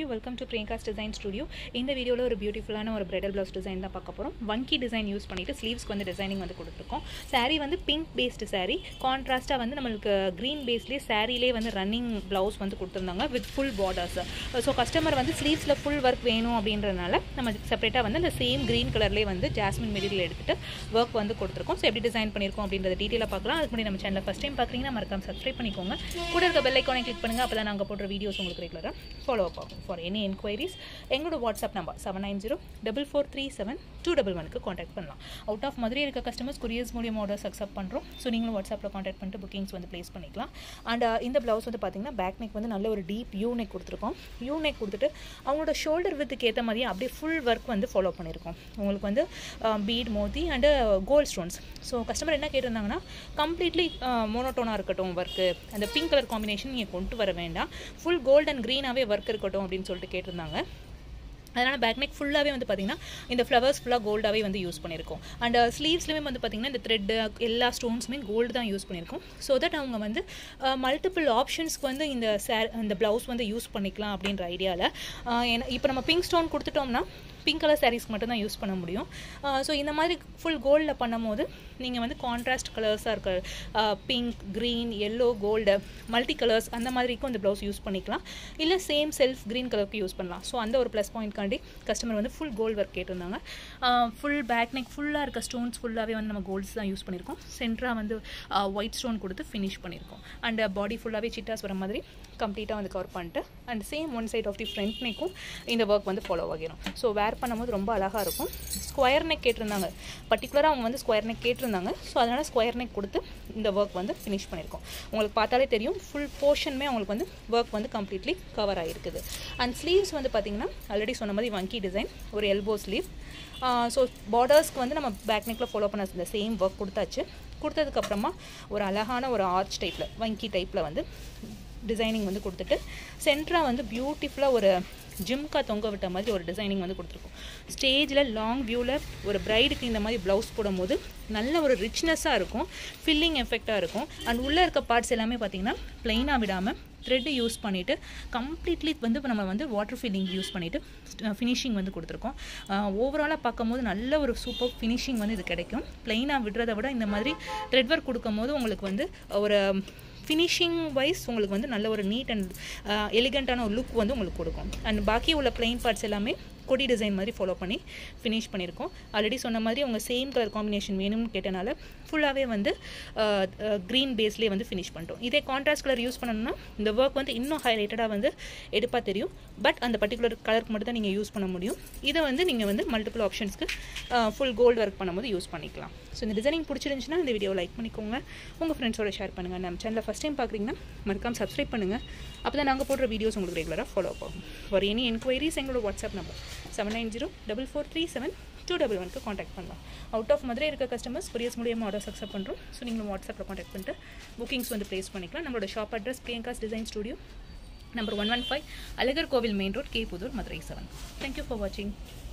you welcome to பிரியங்காஸ் design studio இந்த வீடியோவில் ஒரு பியூட்டிஃபுல்லான ஒரு பிரைடல் ப்ளவுஸ் டிசைன் தான் பார்க்க போகிறோம் வங்கி டிசைன் யூஸ் பண்ணிவிட்டு ஸ்லீவ்ஸ்க்கு வந்து டிசைனிங் வந்து கொடுத்துருக்கோம் saree வந்து பிங்க் பேஸ்டு saree கான்ட்ராஸ்ட்டாக வந்து நம்மளுக்கு க்ரீன் பேஸ்லேயே சாரீலே வந்து ரன்னிங் ப்ளவுஸ் வந்து கொடுத்துருந்தாங்க with full borders so customer வந்து ஸ்லீவ்ஸில் ஃபுல் ஒர்க் வேணும் அப்படின்றதுனால நம்ம செப்பரேட்டாக வந்து அந்த சேம் க்ரீன் கலர்லேயே வந்து ஜாஸ்மின் மெட்டீரியல் எடுத்துகிட்டு ஒர்க் வந்து கொடுத்துருக்கோம் ஸோ எப்படி டிசைன் பண்ணியிருக்கோம் அப்படின்றத டீட்டெயிலாக பார்க்கலாம் அதுக்கு முன்னாடி நம்ம சேனலில் ஃபஸ்ட் டைம் பார்க்குறீங்கன்னா மறக்காம சப்ஸ்கிரைப் பண்ணிக்கோங்க கூட இருக்க பெல் ஐக்கானை கிளிக் பண்ணுங்கள் அப்போ தான் நாங்கள் போடுற வீடியோஸ் உங்களுக்கு ரெகுலராக ஃபாலோ அப் ஆகும் ஃபார் எனி என்கொயரிஸ் எங்களோட WhatsApp number seven nine zero double four three seven two double ஒனுக்கு காண்டாக்ட் பண்ணலாம் அவுட் ஆஃப் மதுரை இருக்க கஸ்டமர்ஸ் குரியர்ஸ் மூலியம் ஆர்டர்ஸ் அக்செப்ட் பண்ணுறோம் ஸோ நீங்களும் வாட்ஸ்அப்பில் காண்டாக்ட் பண்ணிட்டு புக்கிங்ஸ் வந்து ப்ளேஸ் பண்ணிக்கலாம் அண்ட் இந்த ப்ளவுஸ் வந்து பார்த்தீங்கன்னா பேக் நெக் வந்து நல்ல ஒரு டீப் யூ நெக் கொடுத்துருக்கோம் யூ நெக் கொடுத்துட்டு அவங்களோட ஷோல்டர் வித்துக்கு ஏற்ற மாதிரியே அப்படியே ஃபுல் ஒர்க் வந்து ஃபாலோ பண்ணியிருக்கோம் உங்களுக்கு வந்து பீட் மோதி and gold stones so customer என்ன கேட்டிருந்தாங்கன்னா கம்ப்ளீட்லி மோனோட்டோனாக இருக்கட்டும் ஒர்க்கு அந்த பிங்க் கலர் காம்பினேஷன் நீங்கள் கொண்டு வர வேண்டாம் ஃபுல் கோல்ட் அண்ட் க்ரீனாகவே ஒர்க் இருக்கட்டும் அப்படின்னு சொல்லிட்டு கேட்டிருந்தாங்க அதனால் பேக் நெக் ஃபுல்லாகவே வந்து பார்த்திங்கன்னா இந்த ஃப்ளவர்ஸ் ஃபுல்லாக கோல்டாகவே வந்து யூஸ் பண்ணியிருக்கோம் அண்ட் ஸ்லீவ்ஸ்லையுமே வந்து பார்த்திங்கன்னா இந்த த்ரெட்டு எல்லா ஸ்டோன்ஸுமே கோல்டு தான் யூஸ் பண்ணியிருக்கோம் ஸோ தட் அவங்க வந்து மல்டிபிள் ஆப்ஷன்ஸ்க்கு வந்து இந்த சேர் இந்த ப்ளவுஸ் வந்து யூஸ் பண்ணிக்கலாம் அப்படின்ற ஐடியாவில் ஏன்னா இப்போ நம்ம பிங்க் ஸ்டோன் கொடுத்துட்டோம்னா பிங்க் கலர் சாரீஸ்க்கு மட்டும் தான் யூஸ் பண்ண முடியும் ஸோ இந்த மாதிரி ஃபுல் கோல்டில் பண்ணும்போது நீங்கள் வந்து கான்ட்ராஸ்ட் கலர்ஸாக இருக்க pink green yellow gold multi colours அந்த மாதிரிக்கும் இந்த ப்ளவுஸ் யூஸ் பண்ணிக்கலாம் இல்லை சேம் செல்ஃப் க்ரீன் கலருக்கு யூஸ் பண்ணலாம் ஸோ அந்த ஒரு ப்ளஸ் பாயிண்ட்காண்டி கஸ்டமர் வந்து ஃபுல் கோல்டு ஒர்க் கேட்டிருந்தாங்க ஃபுல் பேக் நெக் ஃபுல்லாக இருக்க ஸ்டோன்ஸ் ஃபுல்லாகவே வந்து நம்ம கோல்ட்ஸ் தான் யூஸ் பண்ணியிருக்கோம் சென்டராக வந்து ஒயிட் ஸ்டோன் கொடுத்து ஃபினிஷ் பண்ணியிருக்கோம் அண்ட் பாடி ஃபுல்லாகவே சிட்டாஸ் வர மாதிரி கம்ப்ளீட்டாக வந்து கவர் பண்ணிட்டு and same one side of the front நெக்கும் இந்த ஒர்க் வந்து ஃபாலோ ஆகிரும் ஸோ வேர் பண்ணும்போது ரொம்ப அழகாக இருக்கும் ஸ்கொயர் நெக் கேட்டிருந்தாங்க பர்டிகுலராக அவங்க வந்து ஸ்கொயர் நெக் கேட்டிருந்தாங்க ஸோ அதனால் ஸ்கொயர் நெக் கொடுத்து இந்த ஒர்க் வந்து ஃபினிஷ் பண்ணியிருக்கோம் உங்களுக்கு பார்த்தாலே தெரியும் ஃபுல் போர்ஷனுமே அவங்களுக்கு வந்து ஒர்க் வந்து கம்ப்ளீட்லி கவர் ஆகிருக்குது அண்ட் ஸ்லீவ்ஸ் வந்து பார்த்திங்கன்னா ஆல்ரெடி சொன்ன மாதிரி வங்கி டிசைன் ஒரு எல்போ ஸ்லீவ் ஸோ பார்டர்ஸ்க்கு வந்து நம்ம பேக் நெக்கில் ஃபாலோ பண்ண இந்த சேம் ஒர்க் கொடுத்தாச்சு கொடுத்ததுக்கப்புறமா ஒரு அழகான ஒரு ஆர்ச் டைப்பில் வங்கி டைப்பில் வந்து டிசைனிங் வந்து கொடுத்துட்டு சென்டராக வந்து பியூட்டிஃபுல்லாக ஒரு ஜிம்கா தொங்க விட்ட மாதிரி ஒரு டிசைனிங் வந்து கொடுத்துருக்கோம் ஸ்டேஜில் லாங் வியூவில் ஒரு ப்ரைடுக்கு இந்த மாதிரி ப்ளவுஸ் போடும்போது நல்ல ஒரு ரிச்னஸ்ஸாக இருக்கும் ஃபில்லிங் எஃபெக்டாக இருக்கும் அண்ட் உள்ளே இருக்க பார்ட்ஸ் எல்லாமே பார்த்திங்கன்னா ப்ளைனாக விடாமல் த்ரெட்டு யூஸ் பண்ணிவிட்டு கம்ப்ளீட்லி வந்து இப்போ நம்ம வந்து வாட்டர் ஃபில்லிங் யூஸ் பண்ணிவிட்டு ஃபினிஷிங் வந்து கொடுத்துருக்கோம் ஓவராலாக பார்க்கும்போது நல்ல ஒரு சூப்பர் ஃபினிஷிங் வந்து இது கிடைக்கும் ப்ளைனாக விடுறத விட இந்த மாதிரி த்ரெட் ஒர்க் கொடுக்கும் போது உங்களுக்கு வந்து ஒரு ஃபினிஷிங் வைஸ் உங்களுக்கு வந்து நல்ல ஒரு நீட் அண்ட் எலிகண்ட்டான ஒரு லுக் வந்து உங்களுக்கு கொடுக்கும் அண்ட் பாக்கி உள்ள பிளைன் பார்ட்ஸ் எல்லாமே கொடி டிசைன் மாதிரி ஃபாலோ பண்ணி ஃபினிஷ் பண்ணியிருக்கோம் ஆல்ரெடி சொன்ன மாதிரி அவங்க சேம் கலர் காம்பினேஷன் வேணும்னு கேட்டனால ஃபுல்லாகவே வந்து க்ரீன் பேஸ்லேயே வந்து ஃபினிஷ் பண்ணிட்டோம் இதே கான்ட்ராஸ்ட் கலர் யூஸ் பண்ணணும்னா இந்த ஒர்க் வந்து இன்னும் ஹைலைட்டடாக வந்து எடுப்பாக தெரியும் பட் அந்த பர்டிகுலர் கலருக்கு மட்டும் தான் நீங்கள் யூஸ் பண்ண முடியும் இதை வந்து நீங்கள் வந்து மல்டிபிள் ஆப்ஷன்ஸ்க்கு ஃபுல் கோல்டு ஒர்க் பண்ணும்போது யூஸ் பண்ணிக்கலாம் ஸோ இந்த டிசைனிங் பிடிச்சிருந்துச்சுன்னா இந்த வீடியோ லைக் பண்ணிக்கோங்க உங்கள் ஃப்ரெண்ட்ஸோட ஷேர் பண்ணுங்கள் நம்ம சேனலில் ஃபஸ்ட் டைம் பார்க்குறீங்கன்னா மறக்காம சப்ஸ்கிரைப் பண்ணுங்கள் அப்போ தான் நாங்கள் போடுற வீடியோஸ் உங்களுக்கு ரெகுலராக ஃபாலோ அப் ஆகும் ஃபார் எனி என்கொயரிஸ் எங்களோட WhatsApp number seven nine zero double four three seven two double ஒனுக்கு காண்டாக்ட் பண்ணலாம் அவுட் ஆஃப் மதுரை இருக்க கஸ்டமர்ஸ் கொரியர்ஸ் மூலியமாக ஆர்டர்ஸ் அக்செப்ட் பண்ணுறோம் ஸோ நீங்களும் வாட்ஸ்அப்பில் காண்டாக்ட் பண்ணிட்டு புக்கிங்ஸ் வந்து ப்ளேஸ் பண்ணிக்கலாம் நம்மளோட ஷாப் அட்ரஸ் பிரியங்காஸ் design studio number one one five Alagar Kovil main road K Pudur Madurai seven thank you for வாட்சிங்